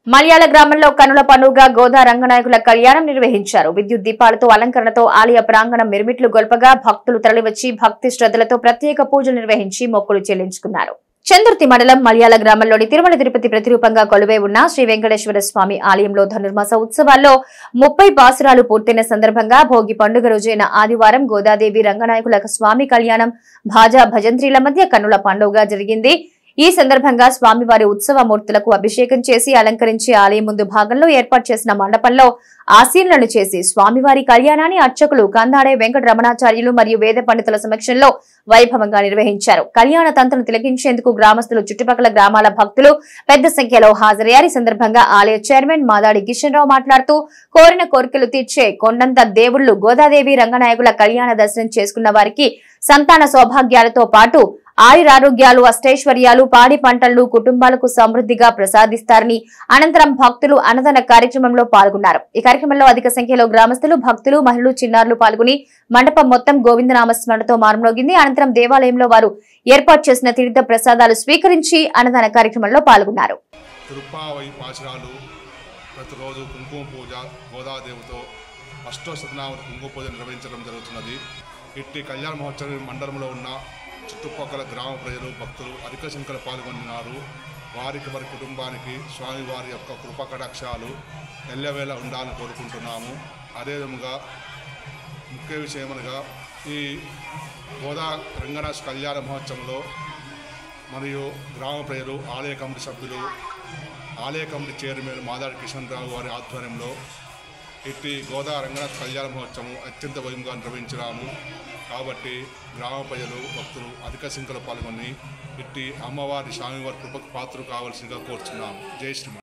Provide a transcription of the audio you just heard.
మలయాళ గ్రామంలో కనుల పండుగ గోదా రంగనాయకుల కళ్యాణం నిర్వహించారు విద్యుత్ దీపాలతో అలంకరణతో ఆలయ ప్రాంగణం మిరుమిట్లు గొల్పగా భక్తులు తరలివచ్చి భక్తి శ్రద్ధలతో ప్రత్యేక పూజలు నిర్వహించి మొక్కులు చెల్లించుకున్నారు చంద్రుతి మండలం మలయాళ గ్రామంలోని తిరుమల తిరుపతి ప్రతిరూపంగా కొలువై ఉన్న శ్రీ వెంకటేశ్వర స్వామి ఆలయంలో ధనుర్మాస ఉత్సవాల్లో ముప్పై బాసురాలు పూర్తయిన సందర్భంగా భోగి పండుగ రోజైన ఆదివారం గోదాదేవి రంగనాయకుల స్వామి కళ్యాణం భాజా భజంత్రీల మధ్య కన్నుల పండుగ జరిగింది ఈ సందర్భంగా స్వామివారి ఉత్సవ మూర్తులకు అభిషేకం చేసి అలంకరించి ఆలయం ముందు భాగంలో ఏర్పాటు చేసిన మండపంలో ఆసీనులను చేసి స్వామివారి కళ్యాణాన్ని అర్చకులు కందాడే వెంకట రమణాచార్యులు మరియు వేద పండితుల సమక్షంలో వైభవంగా నిర్వహించారు కళ్యాణ తంత్రం తిలకించేందుకు గ్రామస్తులు చుట్టుపక్కల గ్రామాల భక్తులు పెద్ద సంఖ్యలో హాజరయ్యారు ఈ సందర్భంగా ఆలయ చైర్మన్ మాదాడి కిషన్ రావు మాట్లాడుతూ కోరిన కోరికలు తీర్చే కొండంత దేవుళ్లు గోదాదేవి రంగనాయకుల కళ్యాణ దర్శనం చేసుకున్న వారికి సంతాన సౌభాగ్యాలతో పాటు ఆయురారోగ్యాలు అష్టైశ్వర్యాలు పాడి పంటలను కుటుంబాలకు సమృద్ధిగా ప్రసాదిస్తారని అనంతరం భక్తులు అన్నదాన కార్యక్రమంలో పాల్గొన్నారు ఈ కార్యక్రమంలో అధిక సంఖ్యలో గ్రామస్తులు భక్తులు మహిళలు చిన్నారులు పాల్గొని మండపం మొత్తం గోవిందనామస్మరణతో మారుమోగింది అనంతరం దేవాలయంలో వారు ఏర్పాటు చేసిన తీర్థ ప్రసాదాలు స్వీకరించి అన్నదాన కార్యక్రమంలో పాల్గొన్నారు తిరుప్పావై పాశురాలు ప్రతిరోజు కుంకుమ పూజ గోదాదేవితో అష్టో శతనామతి కుంకుమ పూజ నిర్వహించడం జరుగుతున్నది ఇట్టి కళ్యాణ మహోత్సవం మండలంలో ఉన్న చుట్టుపక్కల గ్రామ ప్రజలు భక్తులు అధిక సంఖ్యలో పాల్గొన్నారు వారికి వారి కుటుంబానికి స్వామివారి యొక్క కృపా కటాక్షాలు ఎల్లవేళ ఉండాలని కోరుకుంటున్నాము అదేవిధంగా ముఖ్య విషయమనగా ఈ గోదా రంగనాథ్ కళ్యాణ మహోత్సవంలో మరియు గ్రామ ప్రజలు ఆలయ కమిటీ సభ్యులు ఆలయ కమిటీ చైర్మన్ మాదాడి కిషన్ రావు వారి ఆధ్వర్యంలో ఇట్టి గోదా రంగనాథ్ కళ్యాణ మహోత్సవం అత్యంత వైభవంగా నిర్వహించినాము కాబట్టి గ్రామ ప్రజలు భక్తులు అధిక సంఖ్యలో పాల్గొని ఇట్టి అమ్మవారి స్వామివారి కృపకు పాత్ర కావాల్సిందిగా కోరుచున్నాము జై శ్రీమన్